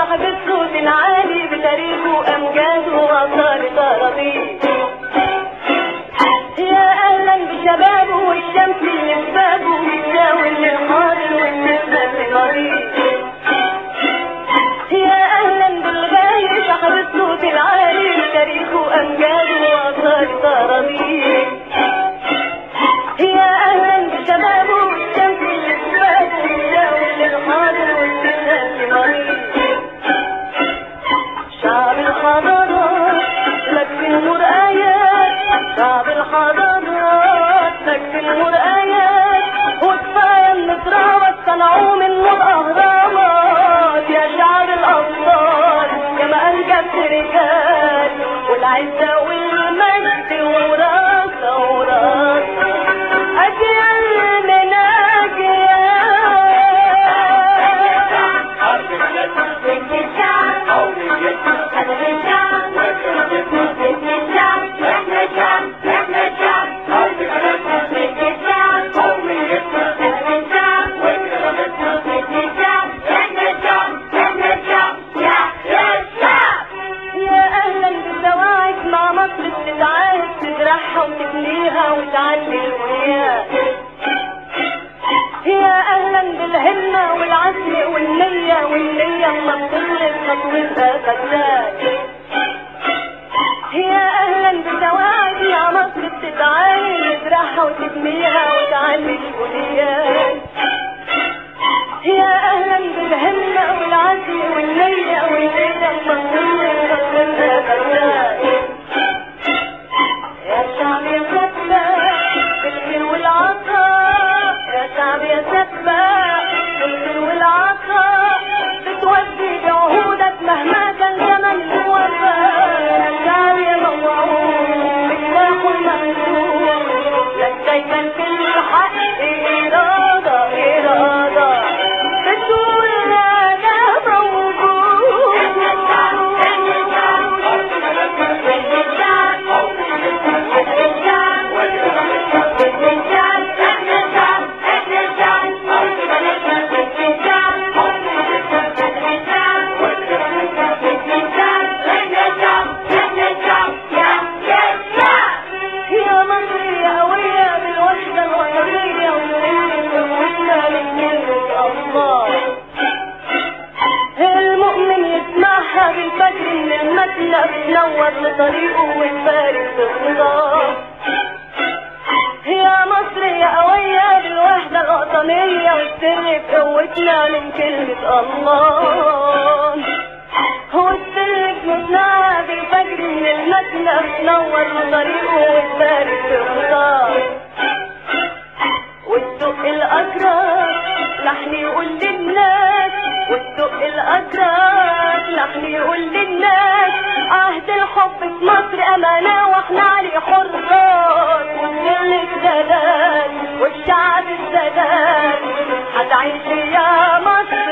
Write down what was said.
صاحب الصوت العالي بتاريخه أمجاده وآثار طرابيق يا أهلا بشبابه والشمس اللي في بابه بتساوي للحاضر والنسبة للمريض يا أهلا بالغالي صاحب الصوت العالي بتاريخه أمجاده وآثار طرابيق يا أهلا بشبابه والشمس اللي في بابه بتساوي للحاضر والنسبة للمريض شعب الحضارات لك في النور آيات شعب الحضارات لك في النور آيات وكفاية النصراوة صنعوا منه الأهرامات يا شعب الأبطال يا ما أنجبت رجال والعزة والمجد وراسة وراسة أجيال من يا اهلا بالزواج مع مصر بتتعاهد تزرعها وتبنيها وتعلي البنيان يا اهلا بالهمة والعزم والنية والنية ما بتغلب خطوتها فتاة يا اهلا بالزواج مع مصر بتتعاهد تزرعها وتبنيها وتعلي البنيان يا اهلا بالهمة والعزم والنية والنية المنظورة خطوتها فتاة يا شعب يا سباح بالخير والعطاء يا شعب يا سباح بالخير والعطاء بتودي بعهودك مهما كان زمن الوفاء يا شعب يا موعود بسلاح المنصور لك دايما في الحق إرادة إرادة بتقول أنا يا مصر يا قوية بالوحدة الوطنية والنية والوحدة لكلمة الله المؤمن يسمعها بالفجر من المسلك تنور لطريقه وتبارك بالخضار يا مصر يا قوية بالوحدة الوطنية والسر بقوتنا من كلمة الله هو السر بنصنعها بالفجر من المسلك تنور لطريقه وتبارك بالخضار والسوق الأكرم لحن يقول للناس والسوق الأكرم لحن يقول للناس عهد الحب في مصر أمانة واحنا عليه حرات والسر السادات والشعب السادات هتعيش يا مصر